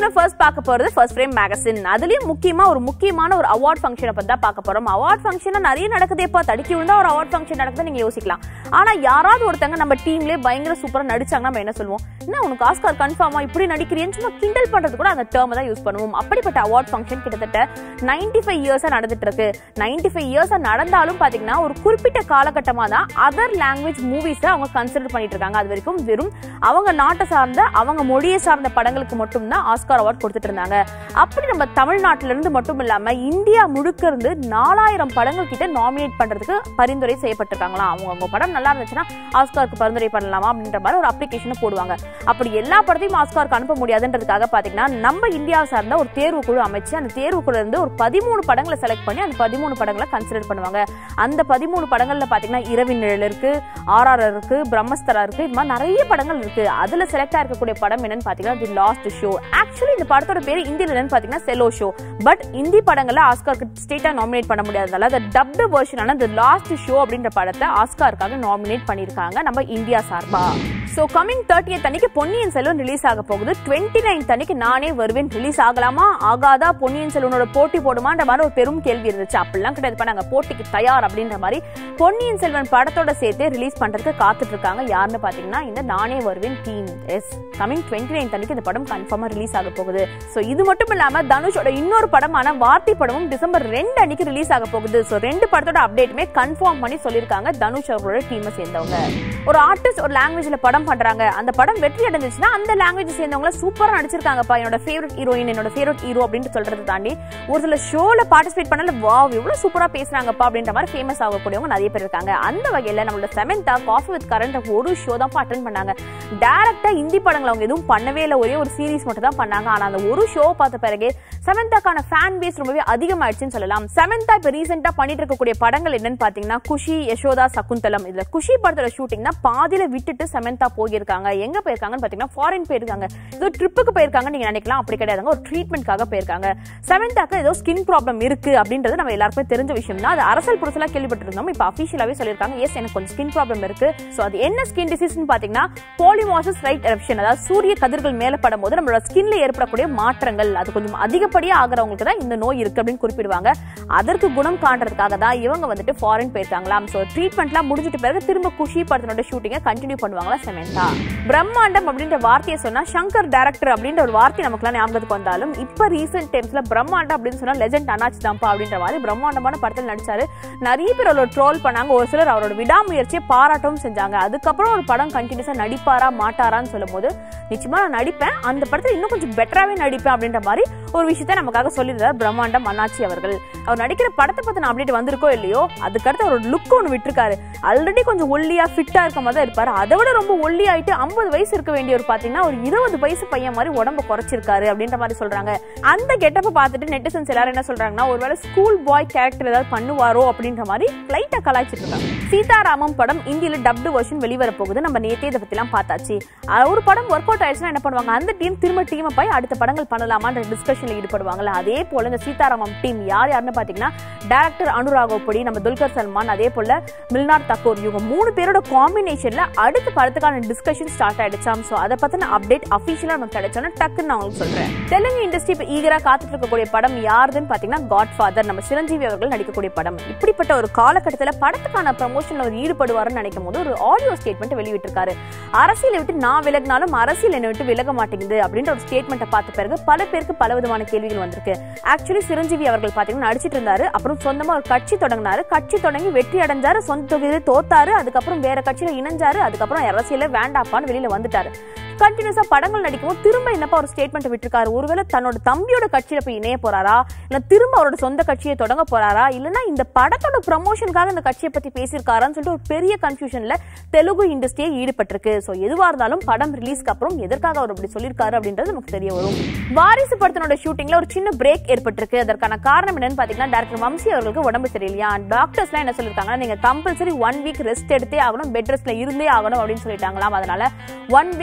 ஃப்ரேம்ல ஃபர்ஸ்ட் பார்க்க போறது ஃபர்ஸ்ட் ஃப்ரேம் மேகசின் அதுலயும் முக்கியமா ஒரு முக்கியமான ஒரு அவார்ட் ஃபங்க்ஷனை பத்தி தான் பார்க்க போறோம் அவார்ட் ஃபங்க்ஷன் நிறைய நடக்குதேப்பா தடுக்கி விழுந்தா ஒரு அவார்ட் ஃபங்க்ஷன் நடக்குது நீங்க யோசிக்கலாம் ஆனா யாராவது ஒருத்தங்க நம்ம டீம்லயே பயங்கர சூப்பரா நடிச்சாங்கன்னா நம்ம என்ன சொல்லுவோம் என்ன உனக்கு ஆஸ்கார் கன்ஃபார்மா இப்படி நடிக்கிறேன்னு சும்மா கிண்டல் பண்றது கூட அந்த டேர்ம் தான் யூஸ் பண்ணுவோம் அப்படிப்பட்ட அவார்ட் ஃபங்க்ஷன் கிட்டத்தட்ட 95 ஃபைவ் இயர்ஸா நடந்துட்டு இருக்கு 95 ஃபைவ் இயர்ஸா நடந்தாலும் பாத்தீங்கன்னா ஒரு குறிப்பிட்ட காலகட்டமா தான் அதர் லாங்குவேஜ் மூவிஸை அவங்க கன்சிடர் பண்ணிட்டு இருக்காங்க அது வரைக்கும் வெறும் அவங்க நாட்டை சார்ந்த அவங்க மொழியை சார்ந்த படங்களுக்கு மட்டும்தான் ஆஸ்கார் அவார்ட் கொடுத்துட்டு இருந்தாங்க அப்படி நம்ம தமிழ்நாட்டில இருந்து மட்டும் இல்லாம இந்தியா முழுக்க இருந்து நாலாயிரம் படங்கள் கிட்ட நாமினேட் பண்றதுக்கு பரிந்துரை செய்யப்பட்டிருக்காங்களாம் அவங்க அவங்க படம் நல்லா இருந்துச்சுன்னா ஆஸ்காருக்கு பரிந்துரை பண்ணலாமா அப்படின்ற மாதிரி ஒரு அப்ளிகேஷனை போடுவாங்க அப்படி எல்லா படத்தையும் ஆஸ்காருக்கு அனுப்ப முடியாதுன்றதுக்காக பாத்தீங்கன்னா நம்ம இந்தியாவை சார்ந்த ஒரு தேர்வு குழு அமைச்சு அந்த தேர்வு குழு இருந்து ஒரு பதிமூணு படங்களை செலக்ட் பண்ணி அந்த பதிமூணு படங்களை கன்சிடர் பண்ணுவாங்க அந்த பதிமூணு படங்கள்ல பாத்தீங்கன்னா இரவின் நிழல் இருக்கு ஆர்ஆர் இருக்கு பிரம்மஸ்தரா இருக்கு இது மாதிரி நிறைய படங்கள் இருக்கு அதுல செலக்ட் ஆயிருக்கக்கூடிய படம் என்னன்னு பாத்தீங்கன்னா தி லாஸ்ட் ஷோ ஆக்சுவலி இந்த படத்தோட பேர் இந்தியில என்னன்னு பாத்தீங்கன்னா செலோ ஷோ பட் இந்தி படங்கள்ல ஆஸ்காருக்கு ஸ்டேட்டா நாமினேட் பண்ண முடியாததால அந்த டப்டு வெர்ஷனான தி லாஸ்ட் ஷோ அப்படின்ற படத்தை ஆஸ்காருக்காக நாமினேட் பண்ணிருக்காங்க நம்ம இந்தியா சார்பா சோ கமிங் தேர்ட்டியத் அன்னைக்கு பொன்னியின் செல்வன் ரிலீஸ் ஆக போகுது டுவெண்ட்டி நைன்த் அன்னைக்கு நானே வருவேன் ரிலீஸ் ஆகலாமா ஆகாதா பொன்னியின் செல்வனோட போட்டி போடுமான்ற மாதிரி ஒரு பெரும் கேள்வி இருந்துச்சு அப்படிலாம் கிடையாது இப்ப நாங்க போட்டிக்கு தயார் அப்படின்ற மாதிரி பொன்னியின் செல்வன் படத்தோட சேர்த்து ரிலீஸ் பண்றதுக்கு காத்துட்டு இருக்காங்க யாருன்னு பாத்தீங்கன்னா இந்த Naane Varuven team is coming twenty ninth அன்னைக்கு இந்த படம் கன்ஃபார்மா ரிலீஸ் ஆக போகுது சோ இது மட்டும் இல்லாம தனுஷோட இன்னொரு படமான வார்த்தை படமும் டிசம்பர் ரெண்டு அன்னைக்கு ரிலீஸ் ஆக போகுது சோ ரெண்டு படத்தோட அப்டேட்டுமே கன்ஃபார்ம் பண்ணி சொல்லியிருக்காங்க தனுஷ் அவர்களோட டீமை சேர்ந்தவங்க ஒரு ஆர்டிஸ்ட் ஒரு லாங்குவேஜ்ல படம் பண்றாங்க அந்த படம் வெற்றி அடைஞ்சிச்சுன்னா அந்த லாங்குவேஜ் சேர்ந்தவங்க சூப்பரா நடிச்சிருக்காங்கப்பா என்னோட ஃபேவரட் ஹீரோயின் என்னோட ஃபேவரட் ஹீரோ அப்படின்னு சொல்றதை தாண்டி ஒரு சில ஷோல பார்ட்டிசிபேட் பண்ணல வாவ் எவ்வளவு சூப்பரா பேசுறாங்கப்பா அப்படின்ற மாதிரி ஃபேமஸ் ஆகக்கூடியவங்க நிறைய பேர் இருக்காங்க அந்த வகையில நம்மளோட செவன்தா காஃபி வித் கரண்ட் ஒரு ஷோ தான் அட்டன் பண்ணாங்க டேரக்டா ஹிந்தி படங்கள் அவங்க எதுவும் பண்ணவே இல்லை ஒரே ஒரு சீரிஸ் மட்டும் தான் பண்ணாங்க ஆனா அந்த ஒரு ஷோ பார்த்த பிறகு செவன்தாக்கான ஃபேன் பேஸ் ரொம்பவே அதிகமாயிடுச்சுன்னு சொல்லலாம் செவன்தா இப்ப ரீசெண்டா பண்ணிட்டு இருக்கக்கூடிய படங்கள் என்னன்னு பாத்தீங்கன்னா குஷி யசோதா சகுந்தலம் இதுல குஷி படத்தோட ஷூட்டிங் தான் பாதியில விட்டுட்டு செவன்தா போயிருக்காங்க எங்க போயிருக்காங்கன்னு பாத்தீங்கன்னா ஃபாரின் போயிருக்காங்க ஏதோ ட்ரிப்புக்கு போயிருக்காங்க நீங்க நினைக்கலாம் அப்படி கிடையாதுங்க ஒரு ட்ரீட்மெண்ட்காக போயிருக்காங்க செவன்தாக்கு ஏதோ ஸ்கின் ப்ராப்ளம் இருக்கு அப்படின்றது நம்ம எல்லாருக்குமே தெரிஞ்ச விஷயம் தான் அது அரசல் புரசலா கேள்விப்பட்டிருந்தோம் இப்ப அபிஷியலாவே சொல்லியிருக்காங்க எஸ் எனக்கு கொஞ்சம் ஸ்கின் ப்ராப்ளம் இருக்கு சோ அது என்ன ஸ்கின் டிசீஸ்னு பாத்தீங்கன்னா போலிமாசஸ் ரைட் எரப்ஷன் அதாவது சூரிய கதிர்கள் மேல படும்போது நம்மளோட ஸ்கின்ல ஏற்படக்கூடிய மாற்றங்கள் அது கொஞ்சம் அதிகப்படியா ஆகிறவங்களுக்கு தான் இந்த நோய் இருக்கு அப்படின்னு குறிப்பிடுவாங்க அதற்கு குணம் காண்றதுக்காக தான் இவங்க வந்துட்டு ஃபாரின் போயிருக்காங்களாம் சோ ட்ரீட்மெண்ட்லாம் முடிஞ்சிட்டு பிறகு திரும்ப குஷி படத்தினோட ஷூட்டிங்கை கண்டினியூ பண்ணுவாங்களா செமெண்டா பிரம்மாண்டம் அப்படின்ற வார்த்தையை சொன்னா சங்கர் டைரக்டர் அப்படின்ற ஒரு வார்த்தை நமக்குலாம் ஞாபகத்துக்கு வந்தாலும் இப்ப ரீசெண்ட் டைம்ஸ்ல பிரம்மாண்டம் அப்படின்னு சொன்னா லெஜெண்ட் அனாச் தான்ப்பா அப்படின்ற மாதிரி பிரம்மாண்டமான படத்தில் நடிச்சாரு நிறைய பேர் அவரோட ட்ரோல் பண்ணாங்க ஒரு சிலர் அவரோட விடாமுயற்சியை பாராட்டவும் செஞ்சாங்க அதுக்கப்புறம் ஒரு படம் கண்டினியூஸா நடிப்பாரா மாட்டாரான்னு சொல்லும் போது நிச்சயமா நான் நடிப்பேன் அந்த படத்துல இன்னும் கொஞ்சம் பெட்டராவே நடிப்பேன் அப்படின்ற மாதிரி ஒரு விஷயத்த நமக்காக சொல்லியிருந்தார் பிரம்மாண்டம் அண்ணாச்சி அவர்கள் அவர் நடிக்கிற படத்தை பத்தி நான் அப்டேட் வந்திருக்கோ இல்லையோ அதுக்கடுத்து அவரோட லுக் ஒன்று விட்டுருக்காரு ஆல்ரெடி கொஞ்சம் ஒல்லியா ஃபிட்டா இருக்க மாதிரி தான் இருப்பாரு அதை விட ரொம்ப ஒல்லி ஆயிட்டு ஐம்பது வயசு இருக்க வேண்டியவர் பாத்தீங்கன்னா ஒரு இருபது வயசு பையன் மாதிரி உடம்ப குறைச்சிருக்காரு அப்படின்ற மாதிரி சொல்றாங்க அந்த கெட்டப்ப பார்த்துட்டு நெட்டிசன்ஸ் எல்லாரும் என்ன சொல்றாங்கன்னா ஒருவேளை ஸ்கூல் பாய் கேரக்டர் ஏதாவது பண்ணுவாரோ அப்படின்ற மாதிரி லைட்டா கலாய்ச்சிட்டு இருக்காங்க சீதாராமம் படம் இந்தியில டப்டு வெர்ஷன் வெளிவர போகுது நம்ம நேத்தே இதை பத்திலாம் பார்த்தாச்சு அஹ் ஒரு படம் ஒர்க் அவுட் ஆயிடுச்சுன்னா என்ன பண்ணுவாங்க அந்த டீம் திரும்ப டீமை போய் அடுத்த படங்கள் பண்ணலாமான்ற டிஸ்கஷன்ல ஈடுபடுவாங்கல்ல அதே போல இந்த சீதாராமம் டீம் யார் யாருன்னு பாத்தீங்கன்னா டேரக்டர் அனுராகோப்படி நம்ம துல்கர் சல்மான் அதே போல மில்னார் தக்கூர் இவங்க மூணு பேரோட காம்பினேஷன்ல அடுத்த படத்துக்கான டிஸ்கஷன் ஸ்டார்ட் ஆயிடுச்சாம் சோ அதை பத்தின அப்டேட் அபிஷியலா நமக்கு கிடைச்சோன்னா டக்குன்னு நான் உங்களுக்கு சொல்றேன் தெலுங்கு இண்டஸ்ட்ரி இப்ப ஈகரா காத்துட்டு இருக்கக்கூடிய படம் யாருதுன்னு பாத்தீங்கன்னா காட் ஃபாதர் நம்ம சிரஞ்சீவி அவர்கள் நடிக்கக்கூடிய படம் இப்படிப்பட்ட ஒரு காலகட்டத்துல படத்துக்கான ப்ரமோஷன்ல அவர் ஈடுபடுவாருன்னு நினைக்கும் போது ஒரு ஆடியோ ஸ்டேட்மெண்ட் வெளியிட்டிருக்காரு அரசியலை விட்டு நான் விலகினாலும் அரசியல் என்னை விட்டு விலக மாட்டேங்குது அப்படின்ற ஒரு ஸ்டேட்மெண்ட்டை பார்த்த பிறகு பல பேருக்கு பல விதமான கேள்விகள் வந்திருக்கு ஆக்சுவலி சிரஞ்சீவி அவர்கள் பாத்தீங்கன்னா நடிச்சிட்டு இருந்தாரு அப்புறம் சொந்தமா ஒரு கட்சி தொடங்கினாரு கட்சி தொடங்கி வெற்றி அடைஞ்சாரு சொந்த தொகுதியில தோத்தாரு அதுக்கப்புறம் வேற கட்சியில இணைஞ்சாரு அதுக்கப்புறம் அரசியல வேண்டாப்பான்னு வெளியில வந்துட்டாரு கண்டினியூஸா படங்கள் நடிக்கவும் திரும்ப என்னப்பா ஒரு ஸ்டேட்மெண்ட் விட்டுருக்காரு ஒருவேளை தன்னோட தம்பியோட கட்சியில போய் இணைய போறாரா இல்ல திரும்ப அவரோட சொந்த கட்சியை தொடங்க போறாரா இல்லனா இந்த படத்தோட ப்ரமோஷனுக்காக இந்த கட்சியை பத்தி பேசியிருக்காரான்னு சொல்லிட்டு ஒரு பெரிய கன்ஃபியூஷன்ல தெலுங்கு இண்டஸ்ட்ரியே ஈடுபட்டிருக்கு சோ எதுவா இருந்தாலும் படம் ரிலீஸ்க்கு அப்புறம் எதற்காக அவர் அப்படி சொல்லியிருக்காரு அப்படின்றது நமக்கு தெரிய வரும் வாரிசு படத்தினோட ஷூட்டிங்ல ஒரு சின்ன பிரேக் ஏற்பட்டிருக்கு அதற்கான காரணம் என்னன்னு பாத்தீங்கன்னா டாக்டர் வம்சி அவர்களுக்கு உடம்பு சரியில்லையா டாக்டர்ஸ்லாம் என்ன சொல்லிருக்காங்கன்னா நீங்க கம்பல்சரி ஒன் வீக் ரெஸ்ட் எடுத்தே ஆகணும் பெட் ரெஸ்ட்ல இருந்தே ஆகணும் அப்படின்னு சொல்லிட்டாங்களாம் அதனால ஒன் வீக் ஷூட்டிங்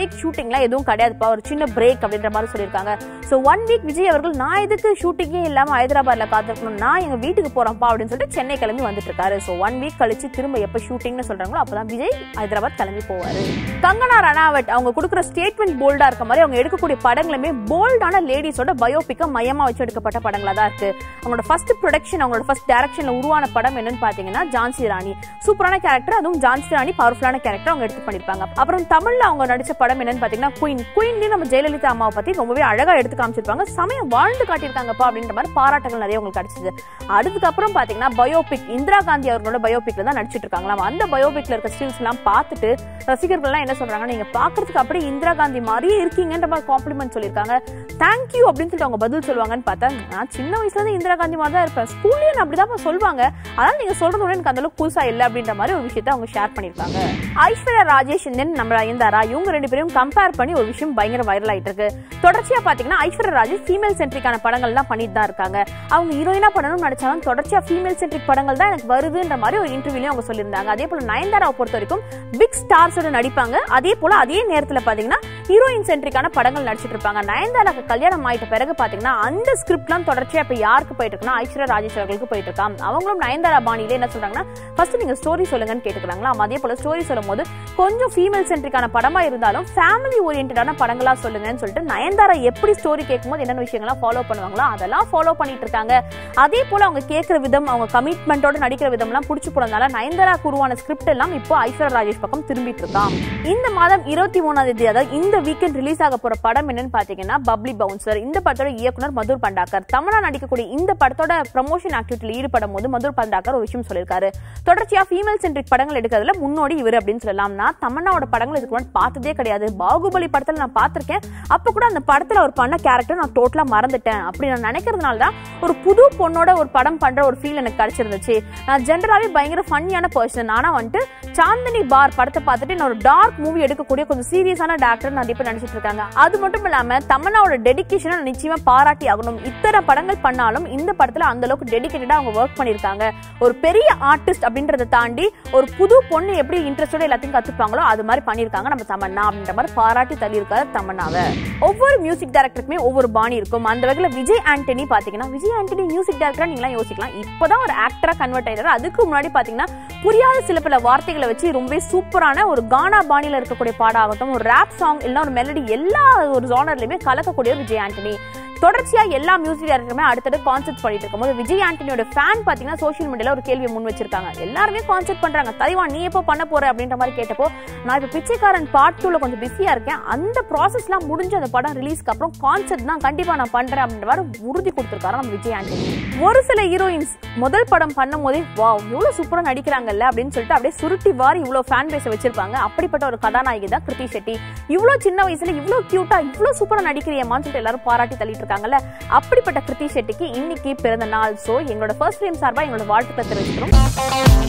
ஷூட்டிங்லாம் எதுவும் கிடையாதுப்பா ஒரு சின்ன பிரேக் அப்படின்ற மாதிரி சொல்லியிருக்காங்க ஸோ ஒன் வீக் விஜய் அவர்கள் நான் எதுக்கு ஷூட்டிங்கே இல்லாமல் ஹைதராபாத்ல காத்திருக்கணும் நான் எங்க வீட்டுக்கு போறேன்ப்பா அப்படின்னு சொல்லிட்டு சென்னை கிளம்பி வந்துட்டு இருக்காரு ஸோ ஒன் வீக் கழிச்சு திரும்ப எப்போ ஷூட்டிங்னு சொல்றாங்களோ அப்பதான் விஜய் ஹைதராபாத் கிளம்பி போவாரு கங்கனா ரணாவட் அவங்க கொடுக்குற ஸ்டேட்மெண்ட் போல்டா இருக்க மாதிரி அவங்க எடுக்கக்கூடிய படங்களுமே போல்டான லேடிஸோட பயோபிக்கை மையமா வச்சு எடுக்கப்பட்ட படங்களா தான் இருக்கு அவங்களோட ஃபர்ஸ்ட் ப்ரொடக்ஷன் அவங்களோட ஃபர்ஸ்ட் டைரக்ஷன்ல உருவான படம் என்னன்னு பாத்தீங்கன்னா ஜான்சி ராணி சூப்பரான கேரக்டர் அதுவும் ஜான்சி ராணி பவர்ஃபுல்லான கேரக்டர் அவங்க எடுத்து பண்ணிருப்பாங்க அப்புறம் தமிழ்ல அவங்க நடிச்ச படம் என்னன்னு பாத்தீங்கன்னா குயின் குயின்லயும் நம்ம ஜெயலலிதா அம்மாவை பத்தி ரொம்பவே அழகா எடுத்து காமிச்சிருப்பாங்க சமயம் வாழ்ந்து காட்டியிருக்காங்கப்பா அப்படின்ற மாதிரி பாராட்டுகள் நிறைய உங்களுக்கு கிடைச்சது அதுக்கப்புறம் பாத்தீங்கன்னா பயோபிக் இந்திரா காந்தி அவர்களோட பயோபிக்ல தான் நடிச்சிட்டு இருக்காங்களாம் அந்த பயோபிக்ல இருக்க ஸ்டில்ஸ் எல்லாம் பார்த்துட்டு ரசிகர்கள் எல்லாம் என்ன சொல்றாங்க நீங்க பாக்குறதுக்கு அப்படியே இந்திரா காந்தி மாதிரியே இருக்கீங்கன்ற மாதிரி காம்ப்ளிமெண்ட் சொல்லியிருக்காங்க தேங்க்யூ அப்படின்னு சொல்லிட்டு அவங்க பதில் சொல்லுவாங்கன்னு பார்த்தா நான் சின்ன வயசுல இருந்து இந்திரா காந்தி மாதிரி தான் இருப்பேன் ஸ்கூல்லயே நான் அப்படிதான் சொல்லுவாங்க அதனால நீங்க சொல்றது ஒண்ணு எனக்கு அந்த அளவுக்கு புதுசா இல்ல அப்படின்ற மாதிரி ஒரு விஷயத்தை அவங்க ஷேர் பண்ணிருக்காங்க ஐஸ்வர்யா ராஜேஷ் தென் நம்ம நயன்தாரா இவங்க ரெண்டு பேரும் கம்பேர் பண்ணி ஒரு விஷயம் பயங்கர வைரல் ஆயிட்டு இருக்கு தொடர்ச்சியா பாத்தீங்கன்னா ஐஸ்வர்யா ராஜேஷ் ஃபீமேல் சென்ட்ரிக்கான படங்கள் எல்லாம் பண்ணிட்டு தான் இருக்காங்க அவங்க ஹீரோயினா பண்ணணும்னு நினைச்சாலும் தொடர்ச்சியா ஃபீமேல் சென்ட்ரிக் படங்கள் தான் எனக்கு வருதுன்ற மாதிரி ஒரு இன்டர்வியூலயும் அவங்க சொல்லியிருந்தாங்க அதே போல நயன்தாராவை பொறுத்த வரைக்கும் பிக் ஸ்டார்ஸோட நடிப்பாங்க அதே போல அதே நேரத்துல பாத்தீங்கன்னா ஹீரோயின் சென்ட்ரிக்கான படங்கள் நடிச்சிட்டு இருப்பாங்க நயன்தாராக்கு கல்யாணம் ஆயிட்ட பிறகு பாத்தீங்கன்னா அந்த ஸ்கிரிப்ட்லாம் தொடர்ச்சியா இப்ப யாருக்கு போயிட்டு இருக்குன்னா ஐஸ்வர்யா ராஜேஷ் அவர்களுக்கு போயிட்டு இருக்காம் அவங்களும் நயன்தாரா பாணியில என்ன சொல்றாங்கன்னா ஃபர்ஸ்ட் நீங்க ஸ்டோரி சொல்லுங்கன்னு கேட்டுக்கிறாங்களா அதே போல ஸ்டோரி சொல்லும் போது கொஞ்சம் ஃபீமேல் சென்ட்ரிக்கான படமா இருந்தாலும் ஃபேமிலி ஓரியன்டான படங்களா சொல்லுங்கன்னு சொல்லிட்டு நயன்தாரா எப்படி ஸ்டோரி கேட்கும்போது என்னென்ன விஷயங்கள்லாம் ஃபாலோ பண்ணுவாங்களோ அதெல்லாம் ஃபாலோ பண்ணிட்டு இருக்காங்க அதே போல அவங்க கேட்கிற விதம் அவங்க கமிட்மெண்டோட நடிக்கிற விதம்லாம் பிடிச்சி போனதால நயன்தாரா உருவான ஸ்கிரிப்ட் எல்லாம் இப்போ ஐஸ்வர்யா ராஜேஷ் பக்கம் திரும்பிட்டு இருக்கான் இந்த மாதம் இருபத்தி மூணாம் தேதி அதாவது இந்த வீக்கெண்ட் ரிலீஸ் ஆக போற படம் என்னன்னு பாத்தீங்கன்னா பப்ளி பவுன்சர் இந்த படத்தோட இயக்குனர் மதுர் பண்டாக்கர் தமிழா நடிக்கக்கூடிய இந்த படத்தோட ப்ரமோஷன் ஆக்டிவிட்டியில் ஈடுபடும் போது மதுர் பண்டாக்கர் ஒரு விஷயம் சொல்லியிருக்காரு தொடர்ச்சியா ஃபீமேல் சென்ட்ரிக் படங்கள் எடுக்கிறதுல முன்னோடி இவர் அப்படின்னு சொல்லலாம் நான் தமன்னாவோட படங்கள் இதுக்கு முன்னாடி பார்த்ததே கிடையாது பாகுபலி படத்துல நான் பார்த்திருக்கேன் அப்ப கூட அந்த படத்துல அவர் பண்ண கேரக்டர் நான் டோட்டலா மறந்துட்டேன் அப்படி நான் நினைக்கிறதுனால தான் ஒரு புது பொண்ணோட ஒரு படம் பண்ற ஒரு ஃபீல் எனக்கு கிடைச்சிருந்துச்சு நான் ஜென்ரலாவே பயங்கர ஃபன்னியான பர்சன் ஆனா வந்துட்டு சாந்தினி பார் படத்தை பார்த்துட்டு நான் ஒரு டார்க் மூவி எடுக்கக்கூடிய கொஞ்சம் சீரியஸான டேரக்டர் நிறைய பேர் நடிச்சிட்டு இருக்காங்க அது மட்டும் இல்லாம தமன்னாவோட டெடிகேஷனை நான் நிச்சயமா பாராட்டி ஆகணும் இத்தனை படங்கள் பண்ணாலும் இந்த படத்துல அந்த அளவுக்கு டெடிகேட்டடா அவங்க ஒர்க் பண்ணிருக்காங்க ஒரு பெரிய ஆர்டிஸ்ட் அப்படின்றத தாண்டி ஒரு புது பொண்ணு எப்படி இன்ட்ரெஸ்டோட எல்லாத்தையும் கத்துப்பாங்களோ அது மாதிரி பண்ணிருக்காங்க நம்ம தமன்னா அப்படின்ற மாதிரி பாராட்டி தள்ளியிருக்காரு தமன்னாவை ஒவ்வொரு மியூசிக் டைரக்டருக்குமே ஒவ்வொரு பாணி இருக்கும் அந்த வகையில விஜய் ஆண்டனி பாத்தீங்கன்னா விஜய் ஆண்டனி மியூசிக் டைரக்டரா நீங்களாம் யோசிக்கலாம் இப்பதான் ஒரு ஆக்டரா கன்வெர்ட் ஆயிடுறாரு அதுக்கு முன்னாடி பாத்தீங்கன்னா புரியாத சில பல வார்த்தைகளை வச்சு ரொம்பவே சூப்பரான ஒரு கானா பாணியில இருக்கக்கூடிய பாடாகட்டும் ஒரு ரேப் சாங் இல்ல ஒரு மெலடி எல்லா ஒரு ஜானர்லயுமே கலக்கக்கூடிய ஒரு விஜய் ஆண்டனி தொடர்ச்சியா எல்லா மியூசிக் டைரக்டருமே அடுத்தடுத்து கான்செர்ட் பண்ணிட்டு இருக்கும்போது விஜய் ஆண்டனியோட ஃபேன் பாத்தீங்கன்னா சோஷியல் மீடியால ஒரு கேள்வியை முன் வச்சிருக்காங்க எல்லாருமே கான்செர்ட் பண்றாங்க தலைவான் நீ எப்போ பண்ண போற அப்படின்ற மாதிரி கேட்டப்போ நான் இப்ப பிச்சைக்காரன் பார்ட் டூல கொஞ்சம் பிஸியா இருக்கேன் அந்த ப்ராசஸ்லாம் முடிஞ்ச அந்த படம் ரிலீஸ்க்கு அப்புறம் கான்செர்ட் தான் கண்டிப்பா நான் பண்றேன் அப்படின்ற மாதிரி உறுதி கொடுத்திருக்காரு நம்ம விஜய் ஆண்டனி ஒரு சில ஹீரோயின்ஸ் முதல் படம் பண்ணும் போதே வா இவ்வளவு சூப்பரா நடிக்கிறாங்கல்ல அப்படின்னு சொல்லிட்டு அப்படியே சுருட்டி வாரி இவ்வளவு ஃபேன் பேஸை வச்சிருப்பாங்க அப்படிப்பட்ட ஒரு கதாநாயகி தான் கிருத்தி ஷெட்டி இவ்வளவு சின்ன வயசுல இவ்வளவு கியூட்டா இவ்வளவு சூப்பரா நடிக்கிறியம்மான்னு சொல்லிட்டு எல்லாரும் பாராட்டி தள்ளிட்டு இருக்காங்கல்ல அப்படிப்பட்ட கிருத்தி ஷெட்டிக்கு இன்னைக்கு பிறந்த நாள் சோ எங்களோட ஃபர்ஸ்ட் டைம் சார்பா எங்களோட வாழ்த்துக்களை தெரிவிக்கிறோம்